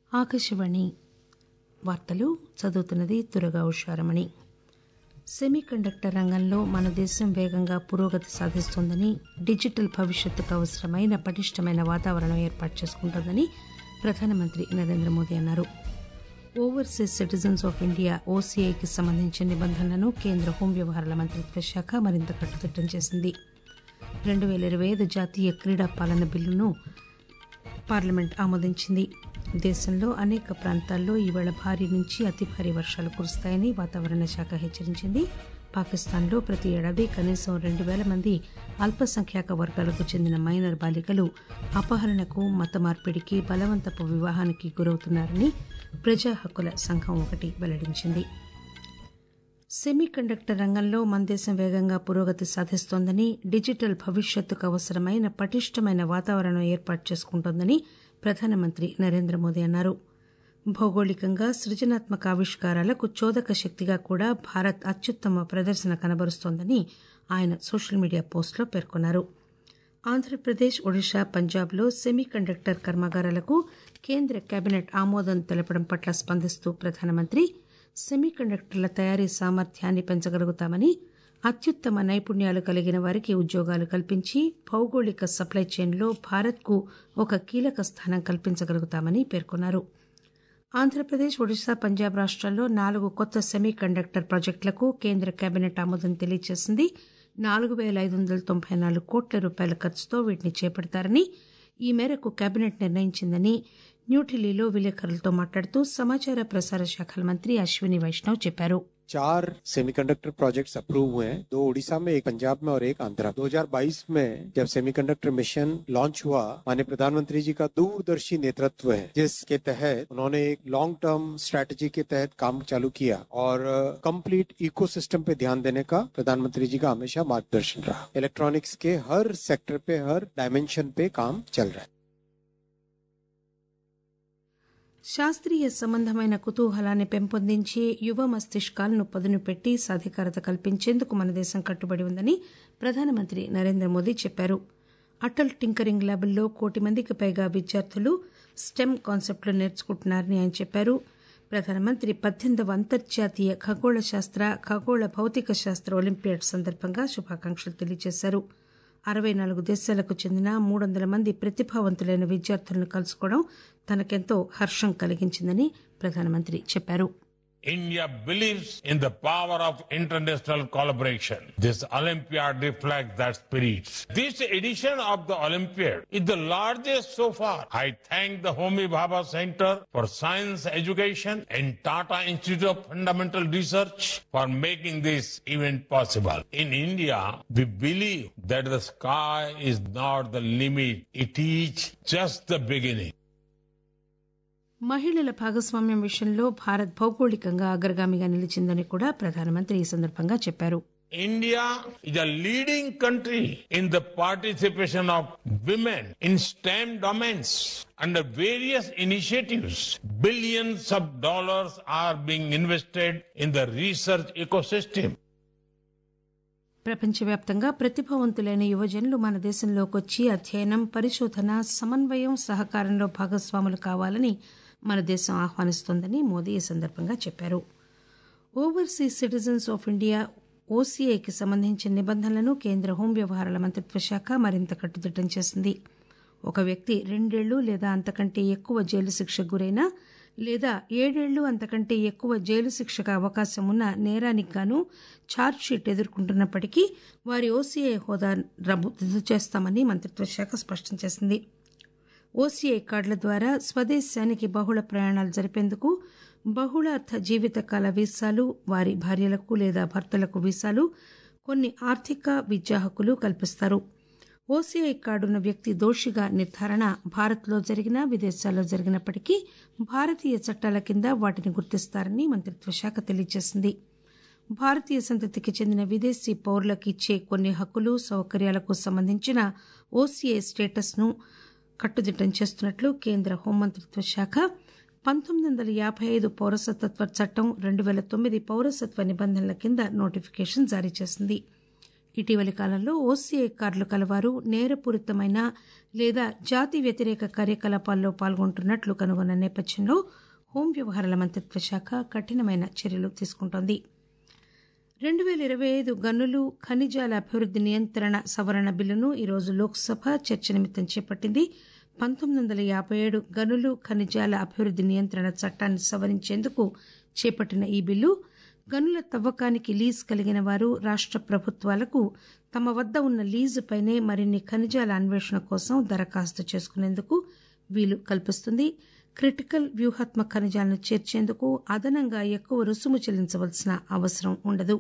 ఆకాశవాణి వార్తలు చదువుతున్నది తురగా Usharamani semi conductor రంగంలో మన దేశం వేగంగా పురోగతి సాధిస్తోందని డిజిటల్ భవిష్యత్తుకు అవసరమైన పటిష్టమైన వాతావరణం ఏర్పాటు చేసుకుంటోందని ప్రధానమంత్రి నరేంద్ర మోదీ అన్నారు ఓవర్సీస్ సిటిజన్స్ ఆఫ్ ఇండియా ఓసీఐకి సంబంధించిన నిబంధనలను కేంద్ర హోం వ్యవహారాల మంత్రిత్వ శాఖ మరింత కట్టుదిట్టం చేసింది రెండు పేల ఇరవై ఐదు జాతీయ క్రీడా పాలన బిల్లును పార్లమెంట్ ఆమోదించింది దేశంలో అనేక ప్రాంతాల్లో ఈవేళ భారీ నుంచి అతి భారీ వర్షాలు కురుస్తాయని వాతావరణ శాఖ హెచ్చరించింది పాకిస్తాన్లో ప్రతి ఏడాది కనీసం రెండు పేల మంది అల్పసంఖ్యాక వర్గాలకు చెందిన మైనర్ బాలికలు అపహరణకు మత మార్పిడికి బలవంతపు వివాహానికి గురవుతున్నారని ప్రజా హక్కుల సంఘం ఒకటి వెల్లడించింది సెమీ కండక్టర్ రంగంలో మన దేశం వేగంగా పురోగతి సాధిస్తోందని డిజిటల్ భవిష్యత్తుకు అవసరమైన పటిష్టమైన వాతావరణం ఏర్పాటు చేసుకుంటోందని ప్రధానమంత్రి నరేంద్ర మోదీ అన్నారు భౌగోళికంగా సృజనాత్మక ఆవిష్కారాలకు చోదక శక్తిగా కూడా భారత్ అత్యుత్తమ ప్రదర్శన కనబరుస్తోందని ఆయన సోషల్ మీడియా పోస్టులో పేర్కొన్నారు ఆంధ్రప్రదేశ్ ఒడిశా పంజాబ్లో సెమీ కండక్టర్ కర్మాగారాలకు కేంద్ర కేబినెట్ ఆమోదం తెలపడం పట్ల స్పందిస్తూ ప్రధానమంత్రి సెమీ కండక్టర్ల తయారీ సామర్థ్యాన్ని పెంచగలుగుతామని అత్యుత్తమ నైపుణ్యాలు కలిగిన వారికి ఉద్యోగాలు కల్పించి భౌగోళిక సప్లై చైన్లో భారత్కు ఒక కీలక స్థానం కల్పించగలుగుతామని పేర్కొన్నారు ఆంధ్రప్రదేశ్ ఒడిశా పంజాబ్ రాష్ట్రాల్లో నాలుగు కొత్త సెమీ కండక్టర్ ప్రాజెక్టులకు కేంద్ర కేబినెట్ ఆమోదం తెలియజేసింది నాలుగు పేల ఐదు వందల తొంభై నాలుగు కోట్ల రూపాయల ఖర్చుతో వీటిని చేపడతారని ఈ మేరకు కేబినెట్ నిర్ణయించిందని న్యూఢిల్లీలో విలేకరులతో మాట్లాడుతూ సమాచార ప్రసార శాఖల మంత్రి అశ్విని వైష్ణవ్ చెప్పారు चार सेमीकंडक्टर प्रोजेक्ट्स अप्रूव हुए हैं दो उड़ीसा में एक पंजाब में और एक आंध्रा 2022 में जब सेमीकंडक्टर मिशन लॉन्च हुआ माननीय प्रधानमंत्री जी का दूरदर्शी नेतृत्व है जिसके तहत उन्होंने एक लॉन्ग टर्म स्ट्रैटेजी के तहत काम चालू किया और कंप्लीट इकोसिस्टम पे ध्यान देने का प्रधानमंत्री जी का हमेशा मार्गदर्शन रहा इलेक्ट्रॉनिक्स के हर सेक्टर पे हर डायमेंशन पे काम चल रहा है శాస్త్రీయ సంబంధమైన కుతూహలాన్ని పెంపొందించి యువ మస్తిష్కాలను పదును పెట్టి సాధికారత కల్పించేందుకు మన దేశం కట్టుబడి ఉందని ప్రధానమంత్రి నరేంద్ర మోదీ చెప్పారు అటల్ టింకరింగ్ ల్యాబుల్లో కోటి మందికి పైగా విద్యార్థులు స్టెమ్ కాన్సెప్ట్లు నేర్చుకుంటున్నారని ఆయన చెప్పారు ప్రధానమంత్రి పద్దెనిమిదవ అంతర్జాతీయ ఖగోళ శాస్త్ర ఖగోళ భౌతిక శాస్త్ర ఒలింపియాడ్ సందర్భంగా శుభాకాంక్షలు తెలియజేశారు అరవై నాలుగు దేశాలకు చెందిన మూడు వందల మంది ప్రతిభావంతులైన విద్యార్థులను కలుసుకోవడం తనకెంతో హర్షం కలిగించిందని ప్రధానమంత్రి చెప్పారు India believes in the power of international collaboration. This Olympiad reflects that spirit. This edition of the Olympiad is the largest so far. I thank the Homi Bhabha Center for Science Education and Tata Institute of Fundamental Research for making this event possible. In India, we believe that the sky is not the limit. It is just the beginning. మహిళల భాగస్వామ్యం విషయంలో భారత్ భౌగోళికంగా అగ్రగామిగా నిలిచిందని కూడా ప్రధానమంత్రి ఈ సందర్భంగా చెప్పారు India is a leading country in the participation of women in STEM domains. Under various initiatives, billions of dollars are being invested in the research ecosystem. ప్రపంచవ్యాప్తంగా ప్రతిభావంతులైన యువజనులు మన దేశంలోకి వచ్చి అధ్యయనం పరిశోధన సమన్వయం సహకారంలో భాగస్వాములు కావాలని మన దేశం ఆహ్వానిస్తోందని మోదీ ఈ సందర్భంగా చెప్పారు ఓవర్సీస్ సిటిజన్స్ ఆఫ్ ఇండియా ఓసీఐకి సంబంధించిన నిబంధనలను కేంద్ర హోం వ్యవహారాల మంత్రిత్వ శాఖ మరింత కట్టుదిట్టం చేసింది ఒక వ్యక్తి రెండేళ్లు లేదా అంతకంటే ఎక్కువ జైలు శిక్షకు గురైనా లేదా ఏడేళ్లు అంతకంటే ఎక్కువ జైలు శిక్షకు అవకాశం ఉన్న నేరానికి గాను ఛార్జ్షీట్ ఎదుర్కొంటున్నప్పటికీ వారి ఓసీఐ హోదా రద్దు చేస్తామని మంత్రిత్వ శాఖ స్పష్టం చేసింది ఓసీఐ కార్డుల ద్వారా స్వదేశానికి బహుళ ప్రయాణాలు జరిపేందుకు బహుళార్థ జీవితకాల వీసాలు వారి భార్యలకు లేదా భర్తలకు వీసాలు కొన్ని ఆర్థిక విద్యా హక్కులు కల్పిస్తారు ఓసీఐ కార్డున్న వ్యక్తి దోషిగా నిర్ధారణ భారత్లో జరిగినా విదేశాల్లో జరిగినప్పటికీ భారతీయ చట్టాల కింద వాటిని గుర్తిస్తారని మంత్రిత్వ శాఖ తెలియజేసింది భారతీయ సంతతికి చెందిన విదేశీ పౌరులకు ఇచ్చే కొన్ని హక్కులు సౌకర్యాలకు సంబంధించిన ఓసీఐ స్టేటస్ ను కట్టుదిట్టం చేస్తున్నట్లు కేంద్ర హోంమంత్రిత్వ శాఖ పంతొమ్మిది వందల యాభై ఐదు పౌరసత్వ చట్టం రెండు పేల తొమ్మిది పౌరసత్వ నిబంధనల కింద నోటిఫికేషన్ జారీ చేసింది ఇటీవలి కాలంలో ఓసీఐ కార్డులు కలవారు నేరపూరితమైన లేదా జాతి వ్యతిరేక కార్యకలాపాల్లో పాల్గొంటున్నట్లు కనుగొన్న నేపథ్యంలో హోం వ్యవహారాల మంత్రిత్వ శాఖ కఠినమైన చర్యలు తీసుకుంటోంది రెండు పేల ఇరవై ఐదు గనులు ఖనిజాల అభివృద్ది నియంత్రణ సవరణ బిల్లును ఈరోజు లోక్సభ చర్చ నిమిత్తం చేపట్టింది పంతొమ్మిది వందల యాభై ఏడు గనులు ఖనిజాల అభివృద్ది నియంత్రణ చట్టాన్ని సవరించేందుకు చేపట్టిన ఈ బిల్లు గనుల తవ్వకానికి లీజ్ కలిగిన వారు రాష్ట ప్రభుత్వాలకు తమ వద్ద ఉన్న లీజుపైనే మరిన్ని ఖనిజాల అన్వేషణ కోసం దరఖాస్తు చేసుకునేందుకు వీలు కల్పిస్తుంది క్రిటికల్ వ్యూహాత్మక ఖనిజాలను చేర్చేందుకు అదనంగా ఎక్కువ రుసుము చెల్లించవలసిన అవసరం ఉండదు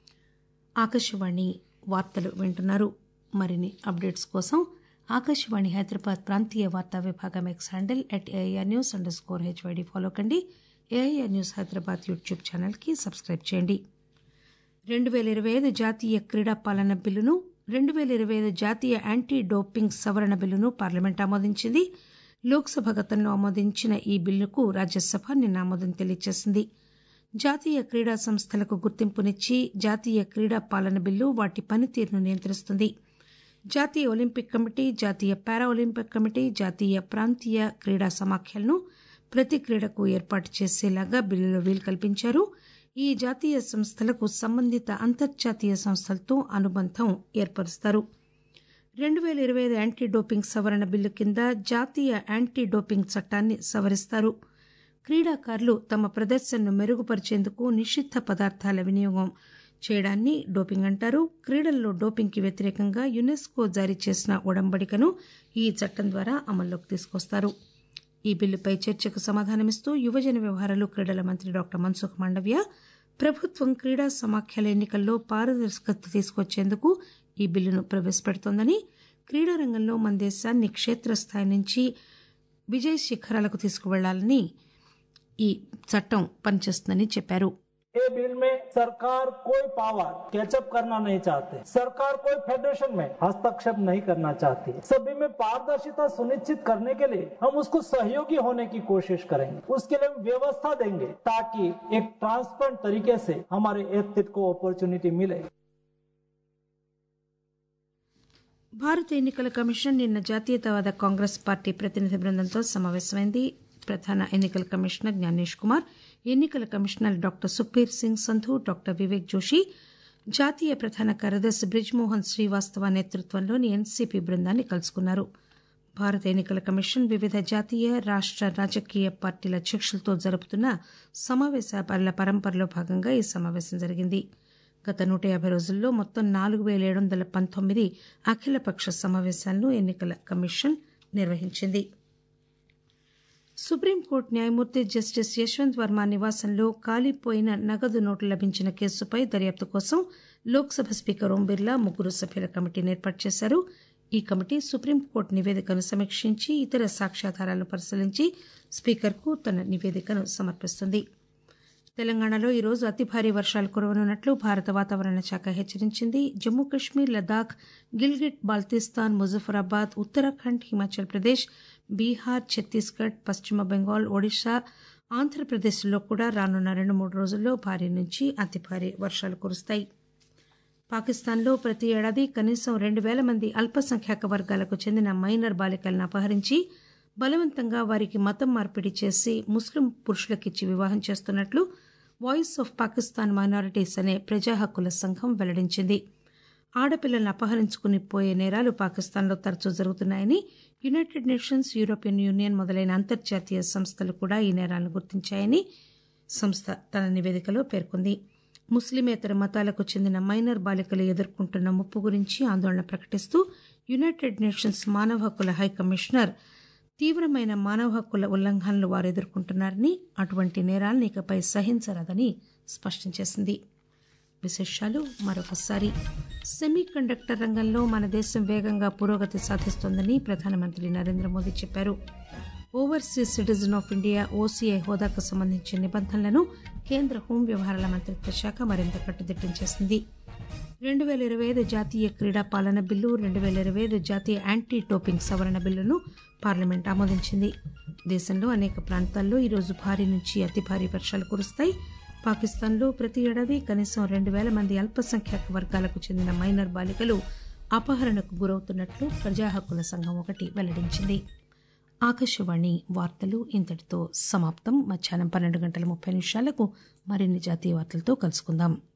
ఆకాశవాణి వార్తలు వింటున్నారు మరిన్ని అప్డేట్స్ కోసం ఆకాశవాణి హైదరాబాద్ ప్రాంతీయ వార్తా విభాగం X handle at AIR news under score HYD follow కండి ఏఐఆర్ న్యూస్ హైదరాబాద్ యూట్యూబ్ ఛానల్కి సబ్స్క్రైబ్ చేయండి రెండు పేల ఇరవై ఐదు జాతీయ క్రీడా పాలన బిల్లును రెండు పేల ఇరవై ఐదు జాతీయ యాంటీ డోపింగ్ సవరణ బిల్లును పార్లమెంట్ ఆమోదించింది లోక్సభ గతంలో ఆమోదించిన ఈ బిల్లుకు రాజ్యసభ నిన్న ఆమోదం తెలియజేసింది జాతీయ క్రీడా సంస్థలకు గుర్తింపునిచ్చి జాతీయ క్రీడా పాలన బిల్లు వాటి పనితీరును నియంత్రిస్తుంది జాతీయ ఒలింపిక్ కమిటీ జాతీయ పారా ఒలింపిక్ కమిటీ జాతీయ ప్రాంతీయ క్రీడా సమాఖ్యలను ప్రతి క్రీడకు ఏర్పాటు చేసేలాగా బిల్లులో వీలు కల్పించారు ఈ జాతీయ సంస్థలకు సంబంధిత అంతర్జాతీయ సంస్థలతో అనుబంధం ఏర్పరుస్తారు రెండు పేల ఇరవై ఐదు యాంటీ డోపింగ్ సవరణ బిల్లు కింద జాతీయ యాంటీ డోపింగ్ చట్టాన్ని సవరిస్తారు క్రీడాకారులు తమ ప్రదర్శనను మెరుగుపరిచేందుకు నిషిద్ధ పదార్థాల వినియోగం చేయడాన్ని డోపింగ్ అంటారు క్రీడల్లో డోపింగ్కి వ్యతిరేకంగా యునెస్కో జారీ చేసిన ఒడంబడికను ఈ చట్టం ద్వారా అమల్లోకి తీసుకొస్తారు ఈ బిల్లుపై చర్చకు సమాధానమిస్తూ యువజన వ్యవహారాలు క్రీడల మంత్రి డాక్టర్ మన్సుఖ్ మాండవ్య ప్రభుత్వం క్రీడా సమాఖ్యల ఎన్నికల్లో పారదర్శకత తీసుకొచ్చేందుకు ఈ బిల్లును ప్రవేశపెడుతోందని క్రీడా రంగంలో మన దేశాన్ని క్షేత్రస్థాయి నుంచి విజయ శిఖరాలకు తీసుకువెళ్లాలని ఈ చట్టం పనిచేస్తుందని చెప్పారు ये बिल में सरकार कोई पावर कैचअप करना नहीं चाहते सरकार कोई फेडरेशन में हस्तक्षेप नहीं करना चाहती सभी में पारदर्शिता सुनिश्चित करने के लिए हम उसको सहयोगी होने की कोशिश करेंगे उसके लिए हम व्यवस्था देंगे ताकि एक ट्रांसपेरेंट तरीके से हमारे एथलीट को अपॉर्चुनिटी मिले భారత ఎన్నికల కమిషన్ నిన్న జాతీయతావాద కాంగ్రెస్ పార్టీ ప్రతినిధి బృందంతో సమావేశమైంది ప్రధాన ఎన్నికల కమిషనర్ జ్ఞానేష్ కుమార్ ఎన్నికల commissioner doctor Sukhbir Singh Sandhu doctor Vivek Joshi జాతీయ ప్రధాన కార్యదర్శి బ్రిజ్మోహన్ శ్రీవాస్తవ నేతృత్వంలోని ఎన్సీపీ బృందాన్ని కలుసుకున్నారు భారత ఎన్నికల కమిషన్ వివిధ జాతీయ రాష్ట రాజకీయ పార్టీల అధ్యక్షులతో జరుపుతున్న సమావేశాల పరంపరలో భాగంగా ఈ సమావేశం జరిగింది గత నూట యాభై రోజుల్లో మొత్తం నాలుగు పేల ఏడు వందల పంతొమ్మిది అఖిలపక్ష సమావేశాలను ఎన్నికల కమిషన్ నిర్వహించింది సుప్రీంకోర్టు న్యాయమూర్తి జస్టిస్ యశ్వంత్ వర్మ నివాసంలో కాలిపోయిన నగదు నోట్లు లభించిన కేసుపై దర్యాప్తు కోసం లోక్సభ స్పీకర్ ఓం బిర్లా ముగ్గురు సభ్యుల కమిటీని ఏర్పాటు చేశారు ఈ కమిటీ సుప్రీంకోర్టు నివేదికను సమీక్షించి ఇతర సాక్ష్యాధారాలను పరిశీలించి స్పీకర్కు తన నివేదికను సమర్పిస్తుంది తెలంగాణలో ఈరోజు అతి భారీ వర్షాలు కురవనున్నట్లు భారత వాతావరణ శాఖ హెచ్చరించింది జమ్మూ కశ్మీర్ లదాఖ్ గిల్గిట్ బాల్తిస్తాన్ ముజఫరాబాద్ ఉత్తరాఖండ్ హిమాచల్ ప్రదేశ్ బీహార్ ఛత్తీస్గఢ్ పశ్చిమ బెంగాల్ ఒడిశా ఆంధ్రప్రదేశ్లో కూడా రానున్న రెండు మూడు రోజుల్లో భారీ నుంచి అతి భారీ వర్షాలు కురుస్తాయి పాకిస్తాన్లో ప్రతి ఏడాది కనీసం రెండు వేల మంది అల్పసంఖ్యాక వర్గాలకు చెందిన మైనర్ బాలికలను అపహరించి బలవంతంగా వారికి మతం మార్పిడి చేసి ముస్లిం పురుషులకిచ్చి వివాహం చేస్తున్నట్లు వాయిస్ ఆఫ్ పాకిస్తాన్ మైనారిటీస్ అనే ప్రజా హక్కుల సంఘం వెల్లడించింది ఆడపిల్లలను అపహరించుకుని పోయే నేరాలు పాకిస్తాన్లో తరచూ జరుగుతున్నాయని యునైటెడ్ నేషన్స్ యూరోపియన్ యూనియన్ మొదలైన అంతర్జాతీయ సంస్థలు కూడా ఈ నేరాలను గుర్తించాయని సంస్థ తన నివేదికలో పేర్కొంది ముస్లిమేతర మతాలకు చెందిన మైనర్ బాలికలు ఎదుర్కొంటున్న ముప్పు గురించి ఆందోళన ప్రకటిస్తూ యునైటెడ్ నేషన్స్ మానవ హక్కుల హై కమిషనర్ తీవ్రమైన మానవ హక్కుల ఉల్లంఘనలు వారు ఎదుర్కొంటున్నారని అటువంటి నేరాలను ఇకపై సహించరాదని స్పష్టం చేసింది విశేషాలు మరొకసారి సెమీ కండక్టర్ రంగంలో మన దేశం వేగంగా పురోగతి సాధిస్తోందని ప్రధానమంత్రి నరేంద్ర మోదీ చెప్పారు overseas citizen of India OCI హోదాకు సంబంధించిన నిబంధనలను కేంద్ర హోం వ్యవహారాల మంత్రిత్వ శాఖ మరింత కట్టుదిట్టం చేసింది రెండు వేల ఇరవై ఐదు జాతీయ క్రీడా పాలన బిల్లు రెండు వేల ఇరవై ఐదు జాతీయ యాంటీ డోపింగ్ సవరణ బిల్లును పార్లమెంట్ ఆమోదించింది దేశంలో అనేక ప్రాంతాల్లో ఈరోజు భారీ నుంచి అతి భారీ వర్షాలు కురుస్తాయి పాకిస్తాన్లో ప్రతి ఏడాది కనీసం రెండు వేల మంది అల్పసంఖ్యాక వర్గాలకు చెందిన మైనర్ బాలికలు అపహరణకు గురవుతున్నట్లు ప్రజా హక్కుల సంఘం ఒకటి వెల్లడించింది ఆకాశవాణి వార్తలు ఇంతటితో సమాప్తం మధ్యాహ్నం పన్నెండు గంటల ముప్పై నిమిషాలకు మరిన్ని జాతీయ వార్తలతో కలుసుకుందాం